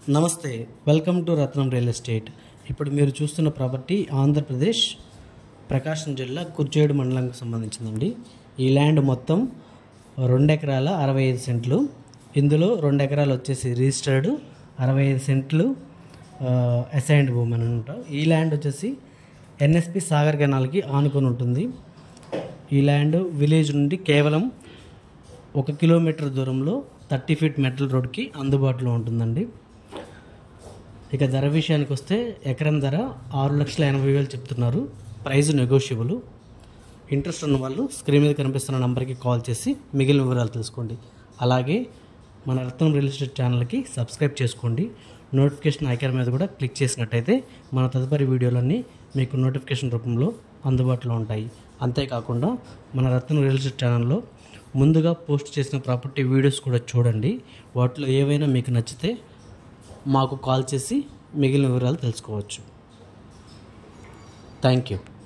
నమస్తే welcome to Ratnam real estate ఇప్పుడు మీరు చూస్తున్న ప్రాపర్టీ ఆంధ్రప్రదేశ్ ప్రకాశం జిల్లా కుర్చేడు మండలానికి సంబంధించిందండి ఈ ల్యాండ్ మొత్తం రెండు ఎకరాల అరవై ఐదు సెంట్లు ఇందులో రెండు ఎకరాలు వచ్చేసి రిజిస్టర్డ్ అరవై ఐదు సెంట్లు అసైన్డ్ భూమి అని ఉంటాం ఈ ల్యాండ్ వచ్చేసి ఎన్ఎస్పి సాగర్ కెనాల్కి ఆనుకొని ఉంటుంది ఈ ల్యాండ్ విలేజ్ నుండి కేవలం ఒక కిలోమీటర్ దూరంలో థర్టీ ఫీట్ మెటల్ రోడ్కి అందుబాటులో ఉంటుందండి ఇక ధర విషయానికి వస్తే ఎకరం ధర ఆరు లక్షల ఎనభై వేలు చెప్తున్నారు ప్రైస్ నెగోషియబుల్ ఇంట్రెస్ట్ ఉన్న వాళ్ళు స్క్రీన్ మీద కనిపిస్తున్న నంబర్కి కాల్ చేసి మిగిలిన వివరాలు తెలుసుకోండి అలాగే మన రత్నం రియల్ ఎస్టేట్ ఛానల్కి సబ్స్క్రైబ్ చేసుకోండి నోటిఫికేషన్ ఐకాన్ మీద కూడా క్లిక్ చేసినట్టయితే మన తదుపరి వీడియోలన్నీ మీకు నోటిఫికేషన్ రూపంలో అందుబాటులో ఉంటాయి అంతేకాకుండా మన రత్నం రియల్ ఎస్టేట్ ఛానల్లో ముందుగా పోస్ట్ చేసిన ప్రాపర్టీ వీడియోస్ కూడా చూడండి వాటిలో ఏవైనా మీకు నచ్చితే మాకు కాల్ చేసి మిగిలిన వివరాలు తెలుసుకోవచ్చు థ్యాంక్ యూ